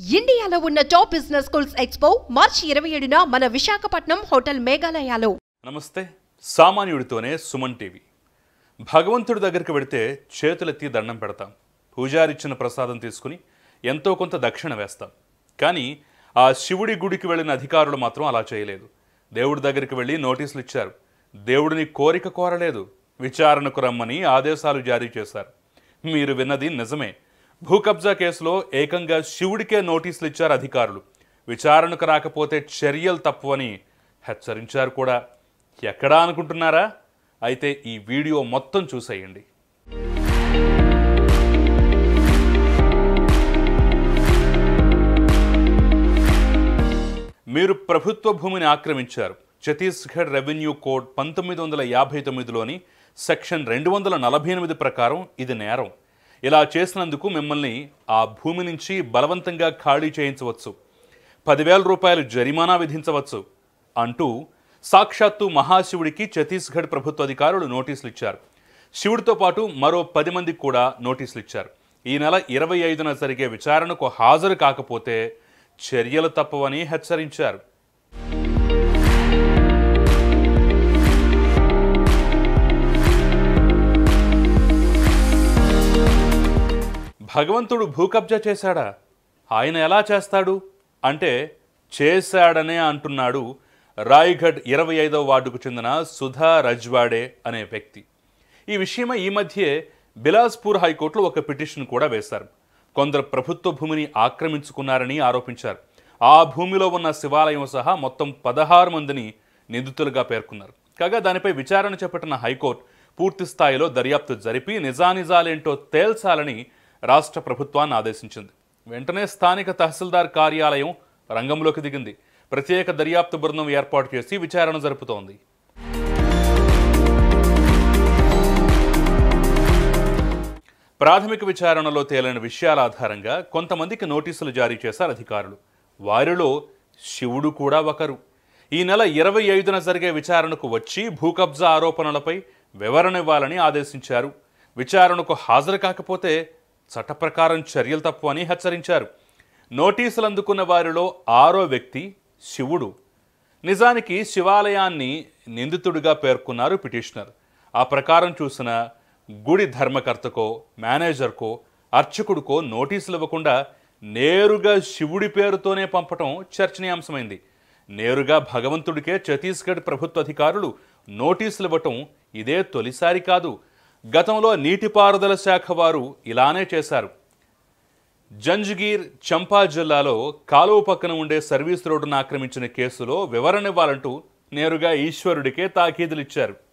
ఇండియాలో ఉన్న top business schools expo మార్చి ఇరవై ఏడున మన విశాఖపట్నం హోటల్ మేఘాలయాలో నమస్తే సామాన్యుడితోనే సుమన్ టీవీ భగవంతుడి దగ్గరికి వెడితే చేతులెత్తి దండం పెడతాం పూజారిచ్చిన ప్రసాదం తీసుకుని ఎంతో కొంత దక్షిణ వేస్తాం కానీ ఆ శివుడి గుడికి వెళ్ళిన అధికారులు మాత్రం అలా చేయలేదు దేవుడి దగ్గరికి వెళ్ళి నోటీసులు ఇచ్చారు దేవుడిని కోరిక కోరలేదు విచారణకు రమ్మని ఆదేశాలు జారీ చేశారు మీరు విన్నది నిజమే భూ కబ్జా కేసులో ఏకంగా శివుడికే నోటీసులు ఇచ్చారు అధికారులు విచారణకు రాకపోతే చర్యలు తప్పువని హెచ్చరించారు కూడా ఎక్కడా అనుకుంటున్నారా అయితే ఈ వీడియో మొత్తం చూసేయండి మీరు ప్రభుత్వ భూమిని ఆక్రమించారు ఛత్తీస్గఢ్ రెవెన్యూ కోడ్ పంతొమ్మిది వందల యాభై తొమ్మిదిలోని సెక్షన్ రెండు వందల నలభై ఎనిమిది ప్రకారం ఇది నేరం ఇలా చేసినందుకు మిమ్మల్ని ఆ భూమి నుంచి బలవంతంగా ఖాళీ చేయించవచ్చు పదివేల రూపాయలు జరిమానా విధించవచ్చు అంటూ సాక్షాత్తు మహాశివుడికి ఛత్తీస్గఢ్ ప్రభుత్వ అధికారులు నోటీసులు ఇచ్చారు శివుడితో పాటు మరో పది మందికి కూడా నోటీసులు ఇచ్చారు ఈ నెల ఇరవై ఐదున జరిగే విచారణకు హాజరు కాకపోతే చర్యలు తప్పవని హెచ్చరించారు భగవంతుడు భూకబ్జా చేశాడా ఆయన ఎలా చేస్తాడు అంటే చేశాడనే అంటున్నాడు రాయ్గఢ్ ఇరవై ఐదవ వార్డుకు చెందిన సుధా రజ్వాడే అనే వ్యక్తి ఈ విషయమై ఈ మధ్యే బిలాస్పూర్ హైకోర్టులో ఒక పిటిషన్ కూడా వేశారు కొందరు ప్రభుత్వ భూమిని ఆక్రమించుకున్నారని ఆరోపించారు ఆ భూమిలో ఉన్న శివాలయం సహా మొత్తం పదహారు మందిని నిందితులుగా పేర్కొన్నారు కాగా దానిపై విచారణ చేపట్టిన హైకోర్టు పూర్తి స్థాయిలో దర్యాప్తు జరిపి నిజానిజాలేంటో తేల్చాలని రాష్ట్ర ప్రభుత్వాన్ని ఆదేశించింది వెంటనే స్థానిక తహసీల్దార్ కార్యాలయం రంగంలోకి దిగింది ప్రత్యేక దర్యాప్తు బృందం ఏర్పాటు చేసి విచారణ జరుపుతోంది ప్రాథమిక విచారణలో తేలిన విషయాల ఆధారంగా కొంతమందికి నోటీసులు జారీ చేశారు అధికారులు వారిలో శివుడు కూడా ఒకరు ఈ నెల ఇరవై ఐదున జరిగే విచారణకు వచ్చి భూకబ్జా ఆరోపణలపై వివరణ ఇవ్వాలని ఆదేశించారు విచారణకు హాజరు కాకపోతే చట్ట ప్రకారం చర్యలు తప్పు అని హెచ్చరించారు నోటీసులు అందుకున్న వారిలో ఆరో వ్యక్తి శివుడు నిజానికి శివాలయాన్ని నిందితుడిగా పేర్కొన్నారు పిటిషనర్ ఆ ప్రకారం చూసిన గుడి ధర్మకర్తకో మేనేజర్కో అర్చకుడికో నోటీసులు ఇవ్వకుండా నేరుగా శివుడి పేరుతోనే పంపటం చర్చనీయాంశమైంది నేరుగా భగవంతుడికే ఛత్తీస్గఢ్ ప్రభుత్వ అధికారులు నోటీసులు ఇవ్వటం ఇదే తొలిసారి కాదు గతంలో నీటిపారుదల శాఖ వారు ఇలానే చేశారు జంజ్గీర్ చంపా జిల్లాలో కాలువ పక్కన ఉండే సర్వీస్ రోడ్డును ఆక్రమించిన కేసులో వివరణ ఇవ్వాలంటూ నేరుగా ఈశ్వరుడికే తాకీదులు ఇచ్చారు